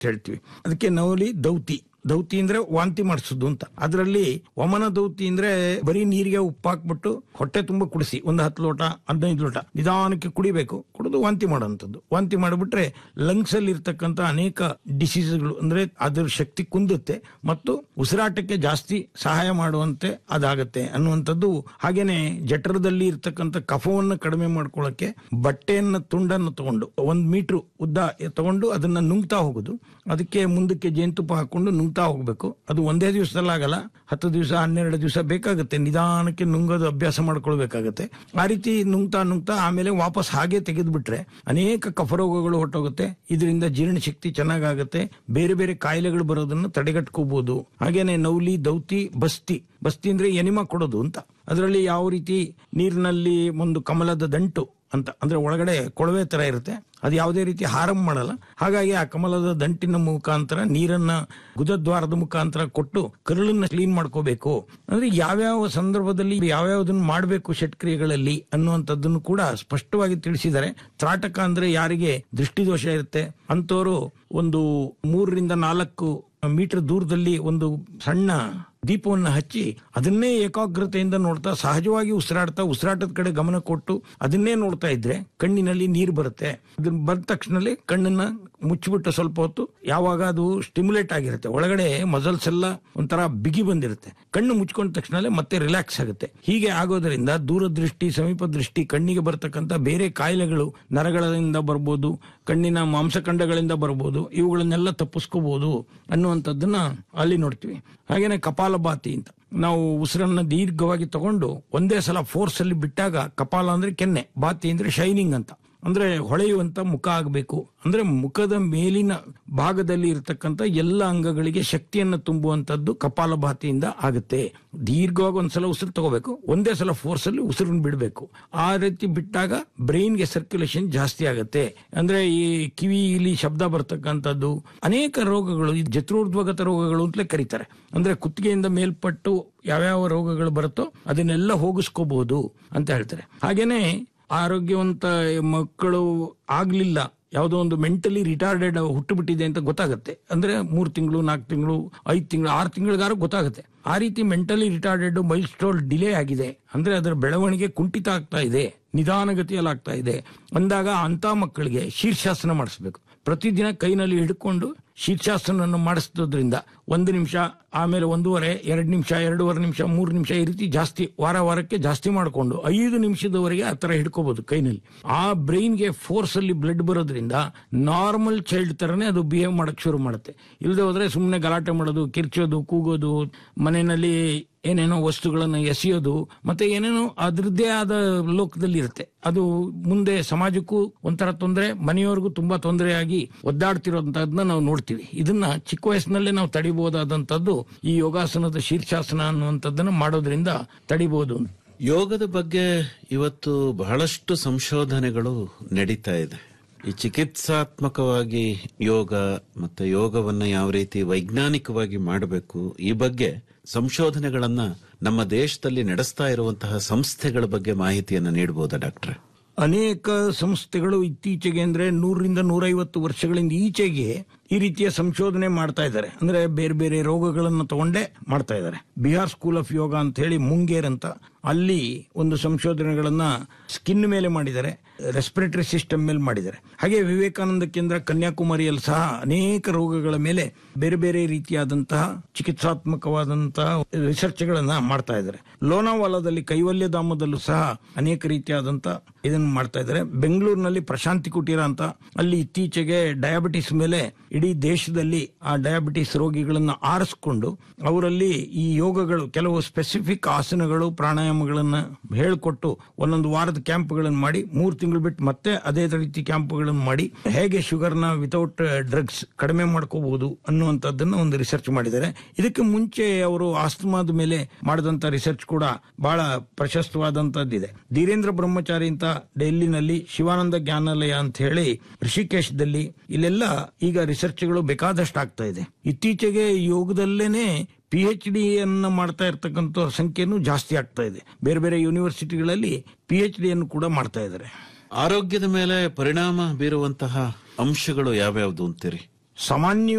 ಅಂತ ಹೇಳ್ತೀವಿ ಅದಕ್ಕೆ ನವಲಿ ದೌತಿ ದೌತಿ ಅಂದ್ರೆ ವಾಂತಿ ಮಾಡಿಸೋದು ಅಂತ ಅದರಲ್ಲಿ ವಮನ ದೌತಿ ಅಂದ್ರೆ ಬರೀ ನೀರಿಗೆ ಉಪ್ಪು ಹಾಕ್ಬಿಟ್ಟು ಹೊಟ್ಟೆ ತುಂಬ ಕುಡಿಸಿ ಒಂದು ಹತ್ತು ಲೋಟ ಹದಿನೈದು ಲೋಟ ನಿಧಾನಕ್ಕೆ ಕುಡಿಬೇಕು ಕುಡಿದು ವಾಂತಿ ಮಾಡೋಂಥದ್ದು ವಾಂತಿ ಮಾಡಿಬಿಟ್ರೆ ಲಂಗ್ಸ್ ಅಲ್ಲಿ ಇರ್ತಕ್ಕಂಥ ಅನೇಕ ಡಿಸೀಸ್ಗಳು ಅಂದ್ರೆ ಅದರ ಶಕ್ತಿ ಕುಂದುತ್ತೆ ಮತ್ತು ಉಸಿರಾಟಕ್ಕೆ ಜಾಸ್ತಿ ಸಹಾಯ ಮಾಡುವಂತೆ ಅದಾಗತ್ತೆ ಅನ್ನುವಂಥದ್ದು ಹಾಗೇನೆ ಜಠರದಲ್ಲಿ ಇರ್ತಕ್ಕಂಥ ಕಫವನ್ನು ಕಡಿಮೆ ಮಾಡ್ಕೊಳ್ಳಕ್ಕೆ ಬಟ್ಟೆಯನ್ನ ತುಂಡನ್ನು ತಗೊಂಡು ಒಂದ್ ಮೀಟರ್ ಉದ್ದ ತಗೊಂಡು ಅದನ್ನ ನುಂಗ್ತಾ ಹೋಗುದು ಅದಕ್ಕೆ ಮುಂದಕ್ಕೆ ಜೇನುತುಪ್ಪ ಹಾಕೊಂಡು ನುಂಗ್ತಾ ಹೋಗ್ಬೇಕು ಅದು ಒಂದೇ ದಿವಸದಲ್ಲಿ ಆಗಲ್ಲ ಹತ್ತು ದಿವಸ ಹನ್ನೆರಡು ದಿವಸ ಬೇಕಾಗುತ್ತೆ ನಿಧಾನಕ್ಕೆ ನುಂಗೋದು ಅಭ್ಯಾಸ ಮಾಡ್ಕೊಳ್ಬೇಕಾಗತ್ತೆ ಆ ರೀತಿ ನುಂಗ್ತಾ ನುಂಗ್ತಾ ಆಮೇಲೆ ವಾಪಸ್ ಹಾಗೆ ತೆಗೆದು ಬಿಟ್ರೆ ಅನೇಕ ಕಫರೋಗಗಳು ಹೊಟ್ಟೋಗುತ್ತೆ ಇದರಿಂದ ಜೀರ್ಣಶಕ್ತಿ ಚೆನ್ನಾಗಾಗುತ್ತೆ ಬೇರೆ ಬೇರೆ ಕಾಯಿಲೆಗಳು ಬರೋದನ್ನ ತಡೆಗಟ್ಕೋಬಹುದು ಹಾಗೇನೆ ನೌಲಿ ದೌತಿ ಬಸ್ತಿ ಬಸ್ತಿ ಅಂದ್ರೆ ಎನಿಮಾ ಕೊಡೋದು ಅಂತ ಅದರಲ್ಲಿ ಯಾವ ರೀತಿ ನೀರಿನಲ್ಲಿ ಒಂದು ಕಮಲದ ದಂಟು ಅಂತ ಅಂದ್ರೆ ಒಳಗಡೆ ಕೊಳವೆ ತರ ಇರುತ್ತೆ ಅದು ಯಾವುದೇ ರೀತಿ ಹಾರಂ ಮಾಡಲ್ಲ ಹಾಗಾಗಿ ಆ ಕಮಲದ ದಂಟಿನ ಮುಖಾಂತರ ನೀರನ್ನ ಗುದದ್ವಾರದ ಮುಖಾಂತರ ಕೊಟ್ಟು ಕರುಳನ್ನ ಕ್ಲೀನ್ ಮಾಡ್ಕೋಬೇಕು ಅಂದ್ರೆ ಯಾವ್ಯಾವ ಸಂದರ್ಭದಲ್ಲಿ ಯಾವ್ಯಾವ್ದನ್ನ ಮಾಡಬೇಕು ಷಟ್ಕ್ರಿಯೆಗಳಲ್ಲಿ ಅನ್ನುವಂಥದ್ದನ್ನು ಕೂಡ ಸ್ಪಷ್ಟವಾಗಿ ತಿಳಿಸಿದ್ದಾರೆ ತ್ರಾಟಕ ಅಂದ್ರೆ ಯಾರಿಗೆ ದೃಷ್ಟಿದೋಷ ಇರುತ್ತೆ ಅಂತವರು ಒಂದು ಮೂರರಿಂದ ನಾಲ್ಕು ಮೀಟರ್ ದೂರದಲ್ಲಿ ಒಂದು ಸಣ್ಣ ದೀಪವನ್ನು ಹಚ್ಚಿ ಅದನ್ನೇ ಏಕಾಗ್ರತೆಯಿಂದ ನೋಡ್ತಾ ಸಹಜವಾಗಿ ಉಸಿರಾಡ್ತಾ ಉಸಿರಾಟದ ಕಡೆ ಗಮನ ಕೊಟ್ಟು ಅದನ್ನೇ ನೋಡ್ತಾ ಇದ್ರೆ ಕಣ್ಣಿನಲ್ಲಿ ನೀರು ಬರುತ್ತೆ ಅದನ್ನ ಬಂದ ತಕ್ಷಣದಲ್ಲಿ ಕಣ್ಣನ್ನ ಮುಚ್ಚಿಬಿಟ್ಟು ಸ್ವಲ್ಪ ಹೊತ್ತು ಯಾವಾಗ ಅದು ಸ್ಟಿಮ್ಯುಲೇಟ್ ಆಗಿರುತ್ತೆ ಒಳಗಡೆ ಮಸಲ್ಸ್ ಎಲ್ಲ ಒಂಥರ ಬಿಗಿ ಬಂದಿರುತ್ತೆ ಕಣ್ಣು ಮುಚ್ಕೊಂಡ ತಕ್ಷಣ ಮತ್ತೆ ರಿಲ್ಯಾಕ್ಸ್ ಆಗುತ್ತೆ ಹೀಗೆ ಆಗೋದ್ರಿಂದ ದೂರದೃಷ್ಟಿ ಸಮೀಪ ದೃಷ್ಟಿ ಕಣ್ಣಿಗೆ ಬರ್ತಕ್ಕಂಥ ಬೇರೆ ಕಾಯಿಲೆಗಳು ನರಗಳಿಂದ ಬರ್ಬೋದು ಕಣ್ಣಿನ ಮಾಂಸಖಂಡಗಳಿಂದ ಬರ್ಬೋದು ಇವುಗಳನ್ನೆಲ್ಲ ತಪ್ಪಿಸ್ಕೋಬಹುದು ಅನ್ನುವಂಥದ್ದನ್ನ ಅಲ್ಲಿ ನೋಡ್ತೀವಿ ಹಾಗೇನೆ ಕಪಾಲಭಾತಿ ಅಂತ ನಾವು ಉಸಿರನ್ನ ದೀರ್ಘವಾಗಿ ತಗೊಂಡು ಒಂದೇ ಸಲ ಫೋರ್ಸ್ ಅಲ್ಲಿ ಬಿಟ್ಟಾಗ ಕಪಾಲ ಅಂದ್ರೆ ಕೆನ್ನೆ ಬಾತಿ ಅಂದ್ರೆ ಶೈನಿಂಗ್ ಅಂತ ಅಂದ್ರೆ ಹೊಳೆಯುವಂತ ಮುಖ ಆಗಬೇಕು ಅಂದ್ರೆ ಮುಖದ ಮೇಲಿನ ಭಾಗದಲ್ಲಿ ಇರತಕ್ಕಂತ ಎಲ್ಲ ಅಂಗಗಳಿಗೆ ಶಕ್ತಿಯನ್ನು ತುಂಬುವಂತದ್ದು ಕಪಾಲಭಾತಿಯಿಂದ ಆಗುತ್ತೆ ದೀರ್ಘವಾಗಿ ಒಂದ್ಸಲ ಉಸಿರು ತಗೋಬೇಕು ಒಂದೇ ಸಲ ಫೋರ್ಸ್ ಅಲ್ಲಿ ಉಸಿರನ್ನು ಬಿಡಬೇಕು ಆ ರೀತಿ ಬಿಟ್ಟಾಗ ಬ್ರೈನ್ಗೆ ಸರ್ಕ್ಯುಲೇಷನ್ ಜಾಸ್ತಿ ಆಗುತ್ತೆ ಅಂದ್ರೆ ಈ ಕಿವಿಲಿ ಶಬ್ದ ಬರ್ತಕ್ಕಂಥದ್ದು ಅನೇಕ ರೋಗಗಳು ಈ ಜತ್ರೋರ್ಧ್ವಗತ ರೋಗಗಳು ಅಂತಲೇ ಕರೀತಾರೆ ಅಂದ್ರೆ ಕುತ್ತಿಗೆಯಿಂದ ಮೇಲ್ಪಟ್ಟು ಯಾವ್ಯಾವ ರೋಗಗಳು ಬರುತ್ತೋ ಅದನ್ನೆಲ್ಲ ಹೋಗಿಸ್ಕೋಬಹುದು ಅಂತ ಹೇಳ್ತಾರೆ ಹಾಗೇನೆ ಆರೋಗ್ಯವಂತ ಮಕ್ಕಳು ಆಗ್ಲಿಲ್ಲ ಯಾವುದೋ ಒಂದು ಮೆಂಟಲಿ ರಿಟಾರ್ಡೆಡ್ ಹುಟ್ಟು ಬಿಟ್ಟಿದೆ ಅಂತ ಗೊತ್ತಾಗುತ್ತೆ ಅಂದ್ರೆ ಮೂರ್ ತಿಂಗಳು ನಾಲ್ಕು ತಿಂಗಳು ಐದು ತಿಂಗಳು ಆರು ತಿಂಗಳಿಗಾರು ಗೊತ್ತಾಗುತ್ತೆ ಆ ರೀತಿ mentally retarded milestone delay ಆಗಿದೆ ಅಂದ್ರೆ ಅದರ ಬೆಳವಣಿಗೆ ಕುಂಠಿತ ಆಗ್ತಾ ಇದೆ ನಿಧಾನಗತಿಯಲ್ಲಿ ಆಗ್ತಾ ಇದೆ ಅಂದಾಗ ಅಂತ ಮಕ್ಕಳಿಗೆ ಶೀರ್ಷಾಸನ ಮಾಡಿಸ್ಬೇಕು ಪ್ರತಿದಿನ ಕೈನಲ್ಲಿ ಹಿಡ್ಕೊಂಡು ಶೀರ್ಷಾಸನವನ್ನು ಮಾಡಿಸೋದ್ರಿಂದ ಒಂದು ನಿಮಿಷ ಆಮೇಲೆ ಒಂದೂವರೆ ಎರಡು ನಿಮಿಷ ಎರಡೂವರೆ ನಿಮಿಷ ಮೂರು ನಿಮಿಷ ಈ ರೀತಿ ಜಾಸ್ತಿ ವಾರ ವಾರಕ್ಕೆ ಜಾಸ್ತಿ ಮಾಡಿಕೊಂಡು ಐದು ನಿಮಿಷದವರೆಗೆ ಆ ತರ ಹಿಡ್ಕೋಬಹುದು ಕೈನಲ್ಲಿ ಆ ಬ್ರೈನ್ಗೆ ಫೋರ್ಸ್ ಅಲ್ಲಿ ಬ್ಲಡ್ ಬರೋದ್ರಿಂದ ನಾರ್ಮಲ್ ಚೈಲ್ಡ್ ತರನೇ ಅದು ಬಿಹೇವ್ ಮಾಡಕ್ ಶುರು ಮಾಡುತ್ತೆ ಇಲ್ಲದೆ ಹೋದ್ರೆ ಸುಮ್ಮನೆ ಗಲಾಟೆ ಮಾಡೋದು ಕಿರ್ಚೋದು ಕೂಗೋದು ಮನೆಯಲ್ಲಿ ಏನೇನೋ ವಸ್ತುಗಳನ್ನು ಎಸೆಯೋದು ಮತ್ತೆ ಏನೇನೋ ಅದರದ್ದೇ ಆದ ಲೋಕದಲ್ಲಿ ಇರುತ್ತೆ ಅದು ಮುಂದೆ ಸಮಾಜಕ್ಕೂ ಒಂಥರ ತೊಂದರೆ ಮನೆಯವರಿಗೂ ತುಂಬಾ ತೊಂದರೆಯಾಗಿ ಒದ್ದಾಡ್ತಿರೋಂಥದ್ದನ್ನ ನಾವು ನೋಡ್ತೀವಿ ಇದನ್ನ ಚಿಕ್ಕ ವಯಸ್ಸಿನಲ್ಲೇ ನಾವು ತಡಿಬಹುದಾದಂತದ್ದು ಈ ಯೋಗಾಸನದ ಶೀರ್ಷಾಸನ ಅನ್ನುವಂಥದ್ದನ್ನ ಮಾಡೋದ್ರಿಂದ ತಡಿಬಹುದು ಯೋಗದ ಬಗ್ಗೆ ಇವತ್ತು ಬಹಳಷ್ಟು ಸಂಶೋಧನೆಗಳು ನಡೀತಾ ಇದೆ ಈ ಚಿಕಿತ್ಸಾತ್ಮಕವಾಗಿ ಯೋಗ ಮತ್ತೆ ಯೋಗವನ್ನ ಯಾವ ರೀತಿ ವೈಜ್ಞಾನಿಕವಾಗಿ ಮಾಡಬೇಕು ಈ ಬಗ್ಗೆ ಸಂಶೋಧನೆಗಳನ್ನ ನಮ್ಮ ದೇಶದಲ್ಲಿ ನಡೆಸ್ತಾ ಇರುವಂತಹ ಸಂಸ್ಥೆಗಳ ಬಗ್ಗೆ ಮಾಹಿತಿಯನ್ನ ನೀಡಬಹುದಾ ಡಾಕ್ಟ್ರೆ ಅನೇಕ ಸಂಸ್ಥೆಗಳು ಇತ್ತೀಚೆಗೆ ಅಂದ್ರೆ ನೂರರಿಂದ ನೂರೈವತ್ತು ವರ್ಷಗಳಿಂದ ಈಚೆಗೆ ಈ ರೀತಿಯ ಸಂಶೋಧನೆ ಮಾಡ್ತಾ ಇದ್ದಾರೆ ಅಂದ್ರೆ ಬೇರೆ ಬೇರೆ ರೋಗಗಳನ್ನು ತಗೊಂಡೇ ಮಾಡ್ತಾ ಇದ್ದಾರೆ ಬಿಹಾರ್ ಸ್ಕೂಲ್ ಆಫ್ ಯೋಗ ಅಂತ ಹೇಳಿ ಮುಂಗೇರ್ ಅಂತ ಅಲ್ಲಿ ಒಂದು ಸಂಶೋಧನೆಗಳನ್ನ ಸ್ಕಿನ್ ಮೇಲೆ ಮಾಡಿದ್ದಾರೆ ರೆಸ್ಪಿರೇಟರಿ ಸಿಸ್ಟಮ್ ಮೇಲೆ ಮಾಡಿದ್ದಾರೆ ಹಾಗೆ ವಿವೇಕಾನಂದ ಕೇಂದ್ರ ಕನ್ಯಾಕುಮಾರಿಯಲ್ಲಿ ಸಹ ಅನೇಕ ರೋಗಗಳ ಮೇಲೆ ಬೇರೆ ಬೇರೆ ರೀತಿಯಾದಂತಹ ಚಿಕಿತ್ಸಾತ್ಮಕವಾದಂತಹ ರಿಸರ್ಚ್ ಗಳನ್ನ ಮಾಡ್ತಾ ಇದ್ದಾರೆ ಲೋನಾವಾಲಾದಲ್ಲಿ ಕೈವಲ್ಯಧಾಮದಲ್ಲೂ ಸಹ ಅನೇಕ ರೀತಿಯಾದಂತಹ ಇದನ್ನು ಮಾಡ್ತಾ ಇದ್ದಾರೆ ಬೆಂಗಳೂರಿನಲ್ಲಿ ಪ್ರಶಾಂತಿ ಕುಟೀರ ಅಂತ ಅಲ್ಲಿ ಇತ್ತೀಚೆಗೆ ಡಯಾಬಿಟಿಸ್ ಮೇಲೆ ಇಡೀ ದೇಶದಲ್ಲಿ ಆ ಡಯಾಬಿಟಿಸ್ ರೋಗಿಗಳನ್ನ ಆರಿಸ್ಕೊಂಡು ಅವರಲ್ಲಿ ಈ ಯೋಗಗಳು ಕೆಲವು ಸ್ಪೆಸಿಫಿಕ್ ಆಸನಗಳು ಪ್ರಾಣಾಯಾಮಗಳನ್ನ ಹೇಳಿಕೊಟ್ಟು ಒಂದೊಂದು ವಾರದ ಕ್ಯಾಂಪ್ಗಳನ್ನು ಮಾಡಿ ಮೂರು ತಿಂಗಳು ಬಿಟ್ಟು ಮತ್ತೆ ಅದೇ ರೀತಿ ಕ್ಯಾಂಪ್ಗಳನ್ನು ಮಾಡಿ ಹೇಗೆ ಶುಗರ್ನ ವಿತೌಟ್ ಡ್ರಗ್ಸ್ ಕಡಿಮೆ ಮಾಡ್ಕೋಬಹುದು ಅನ್ನುವಂಥದ್ದನ್ನ ಒಂದು ರಿಸರ್ಚ್ ಮಾಡಿದ್ದಾರೆ ಇದಕ್ಕೆ ಮುಂಚೆ ಅವರು ಆಸ್ತಮಾದ ಮೇಲೆ ಮಾಡಿದಂತ ರಿಸರ್ಚ್ ಕೂಡ ಬಹಳ ಪ್ರಶಸ್ತವಾದಂತದ್ದಿದೆ ಧೀರೇಂದ್ರ ಬ್ರಹ್ಮಚಾರಿ ಅಂತ ಡೆಲ್ಲಿನಲ್ಲಿ ಶಿವಾನಂದ ಜ್ಞಾನಾಲಯ ಅಂತ ಹೇಳಿ ಋಷಿಕೇಶದಲ್ಲಿ ಇಲ್ಲೆಲ್ಲ ಈಗ ರಿಸರ್ಚ್ಗಳು ಬೇಕಾದಷ್ಟು ಆಗ್ತಾ ಇದೆ ಇತ್ತೀಚೆಗೆ ಯೋಗದಲ್ಲೇನೆ ಪಿ ಎಚ್ ಡಿ ಅನ್ನ ಮಾಡ್ತಾ ಇರ್ತಕ್ಕಂಥ ಸಂಖ್ಯೆನೂ ಜಾಸ್ತಿ ಆಗ್ತಾ ಇದೆ ಬೇರೆ ಬೇರೆ ಯೂನಿವರ್ಸಿಟಿಗಳಲ್ಲಿ ಪಿ ಎಚ್ ಡಿ ಅನ್ನು ಕೂಡ ಮಾಡ್ತಾ ಇದ್ದಾರೆ ಆರೋಗ್ಯದ ಮೇಲೆ ಪರಿಣಾಮ ಬೀರುವಂತಹ ಅಂಶಗಳು ಯಾವ್ಯಾವ್ದು ಅಂತೀರಿ ಸಾಮಾನ್ಯ